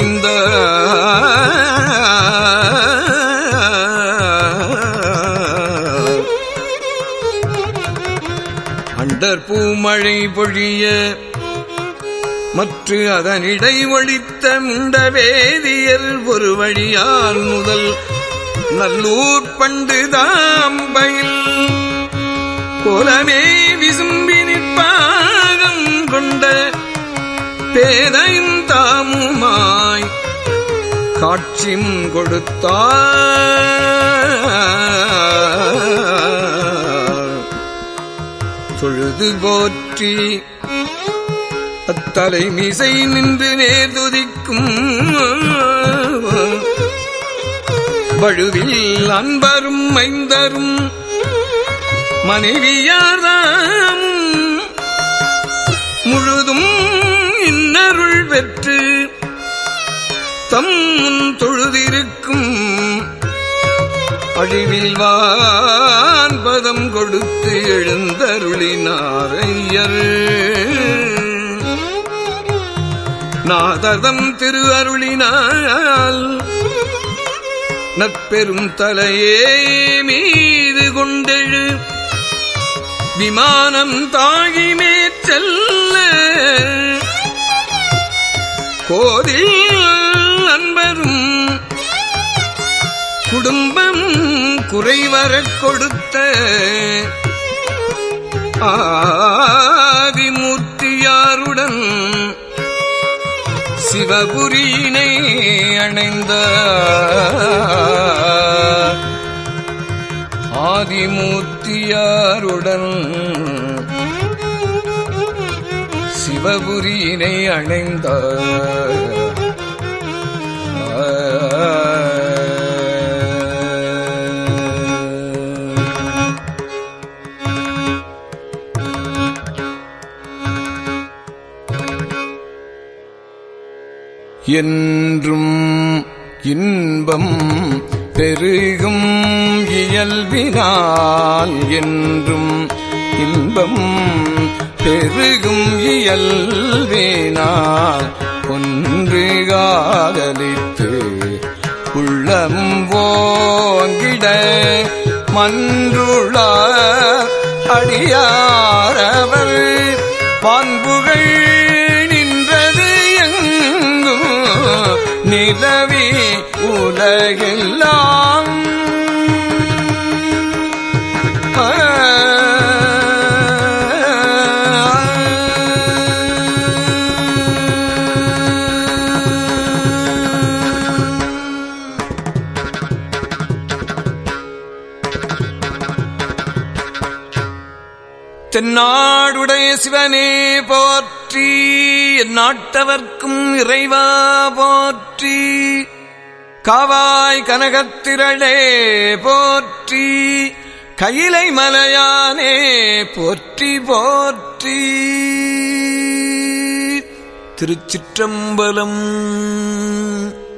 அணைந்த அண்டர் பூமழை பொழிய மற்ற அதனிடை ஒழித்த முண்ட வேதியர் ஒரு வழியால் முதல் நல்லூர் பண்டு தாம்பயில் கோலமே விசும்பி நிற்பாகம் கொண்ட பேதையும் தாமுமாய் காட்சியும் கொடுத்தார் தொழுது போற்றி அத்தலை மிசை நின்று நேர்துதிக்கும் வழுவில் அன்பரும் மைந்தரும் மனைவியார்தாம் முழுதும் இன்னருள் பெற்று தம் முன் தொழுதிருக்கும் அழிவில் வான்பதம் கொடுத்து எழுந்தருளினார் ஐயர் நாததம் திரு அருளினால் நற்பெரும் தலையே மீது கொண்டெழு விமானம் தாகிமே செல்ல கோதில் அன்பரும் குடும்பம் குறைவரக் கொடுத்த ஆதிமூர்த்தியாருடன் சிவபுரியினை அணைந்த ஆதிமூர்த்தியாருடன் சிவபுரியினை அணைந்த என்றும் இன்பம் பெருகும் இயல்பினால் என்றும் இன்பம் பெருகும் இயல்பினால் ஒன்று காதலித்து உள்ளமும் ஓங்கிட மன்றுள அடியாரவர் பான்புகள் நின்றது எங்கும் நிலவி உலகெல்லாம் தென்னாடுடைய சிவனே போற்றி நாட்டவர்க்கும் இறைவா போற்றி காவாய் கனகத்திரளே போற்றி கையிலை மலையானே போற்றி போற்றி திருச்சிற்றம்பலம்